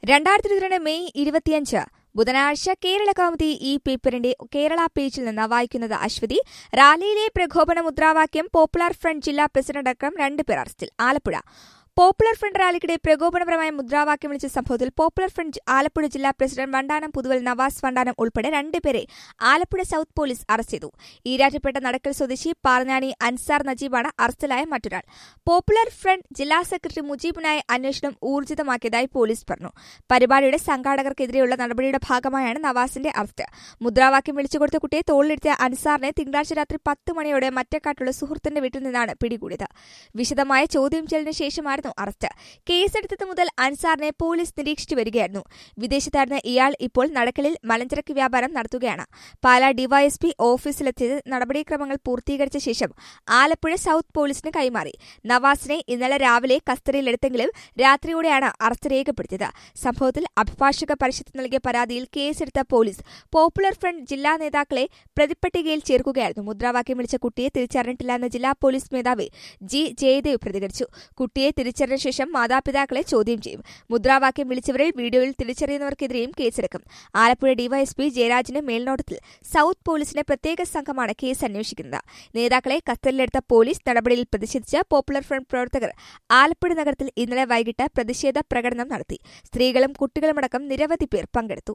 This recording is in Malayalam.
രണ്ടായിരത്തി ഇരുപത്തിരണ്ട് മെയ് ഇരുപത്തിയഞ്ച് ബുധനാഴ്ച കേരള കൗമുദി ഈ പേപ്പറിന്റെ കേരള പേജിൽ നിന്ന് വായിക്കുന്നത് അശ്വതി റാലിയിലെ പ്രകോപന മുദ്രാവാക്യം പോപ്പുലർ ഫ്രണ്ട് ജില്ലാ പ്രസിഡന്റ് അടക്കം രണ്ടുപേർ അറസ്റ്റിൽ ആലപ്പുഴ പോപ്പുലർ ഫ്രണ്ട് റാലിക്കിടെ പ്രകോപനപരമായ മുദ്രാവാക്യം വിളിച്ച സംഭവത്തിൽ പോപ്പുലർ ഫ്രണ്ട് ആലപ്പുഴ ജില്ലാ പ്രസിഡന്റ് വണ്ടാനം പുതുവൽ നവാസ് വണ്ടാനം ഉൾപ്പെടെ രണ്ടുപേരെ ആലപ്പുഴ സൌത്ത് പോലീസ് അറസ്റ്റ് ചെയ്തു ഈരാറ്റുപേട്ട നടക്കൽ സ്വദേശി പാർഞ്ഞാണി അൻസാർ നജീബാണ് അറസ്റ്റിലായ മറ്റൊരാൾ പോപ്പുലർ ഫ്രണ്ട് ജില്ലാ സെക്രട്ടറി മുജീബിനായി അന്വേഷണം ഊർജിതമാക്കിയതായി പോലീസ് പറഞ്ഞു പരിപാടിയുടെ സംഘാടകർക്കെതിരെയുള്ള നടപടിയുടെ ഭാഗമായാണ് നവാസിന്റെ അറസ്റ്റ് മുദ്രാവാക്യം വിളിച്ചുകൊടുത്ത കുട്ടിയെ തോളിലെടുത്തിയ അൻസാറിനെ തിങ്കളാഴ്ച രാത്രി പത്ത് മണിയോടെ മറ്റക്കാട്ടുള്ള സുഹൃത്തിന്റെ വീട്ടിൽ നിന്നാണ് പിടികൂടിയത് വിശദമായ ചോദ്യം ചെയ്യലിന് ശേഷമായിരുന്നു അറസ്റ്റ് കേസെടുത്തത് മുതൽ അൻസാറിനെ പോലീസ് നിരീക്ഷിച്ചു വരികയായിരുന്നു വിദേശത്തായിരുന്ന ഇയാൾ ഇപ്പോൾ നടക്കലിൽ മലഞ്ചരക്ക് വ്യാപാരം നടത്തുകയാണ് പാലാ ഡിവൈഎസ്പി ഓഫീസിലെത്തിയത് നടപടിക്രമങ്ങൾ പൂർത്തീകരിച്ച ശേഷം ആലപ്പുഴ സൌത്ത് പോലീസിന് കൈമാറി നവാസിനെ ഇന്നലെ രാവിലെ കസ്റ്റഡിയിലെടുത്തെങ്കിലും രാത്രിയോടെയാണ് അറസ്റ്റ് രേഖപ്പെടുത്തിയത് സംഭവത്തിൽ അഭിഭാഷക പരിഷത്ത് നൽകിയ പരാതിയിൽ കേസെടുത്ത പോലീസ് പോപ്പുലർ ഫ്രണ്ട് ജില്ലാ നേതാക്കളെ പ്രതിപ്പട്ടികയിൽ ചേർക്കുകയായിരുന്നു മുദ്രാവാക്യം വിളിച്ച കുട്ടിയെ തിരിച്ചറിഞ്ഞിട്ടില്ല എന്ന ജില്ലാ പോലീസ് മേധാവി ജി ജയദേവ് പ്രതികരിച്ചു കുട്ടിയെ തിരിച്ചറിഞ്ഞ ശേഷം മാതാപിതാക്കളെ ചോദ്യം ചെയ്യും മുദ്രാവാക്യം വിളിച്ചവരിൽ വീഡിയോയിൽ തിരിച്ചറിയുന്നവർക്കെതിരെയും കേസെടുക്കും ആലപ്പുഴ ഡിവൈഎസ്പി ജയരാജിന്റെ മേൽനോട്ടത്തിൽ സൌത്ത് പോലീസിന്റെ പ്രത്യേക സംഘമാണ് കേസ് അന്വേഷിക്കുന്നത് നേതാക്കളെ കസ്റ്റഡിയിലെടുത്ത പോലീസ് നടപടിയിൽ പ്രതിഷേധിച്ച് പോപ്പുലർ ഫ്രണ്ട് പ്രവർത്തകർ ആലപ്പുഴ നഗരത്തിൽ ഇന്നലെ വൈകിട്ട് പ്രതിഷേധ പ്രകടനം നടത്തി സ്ത്രീകളും കുട്ടികളുമടക്കം നിരവധി പേർ പങ്കെടുത്തു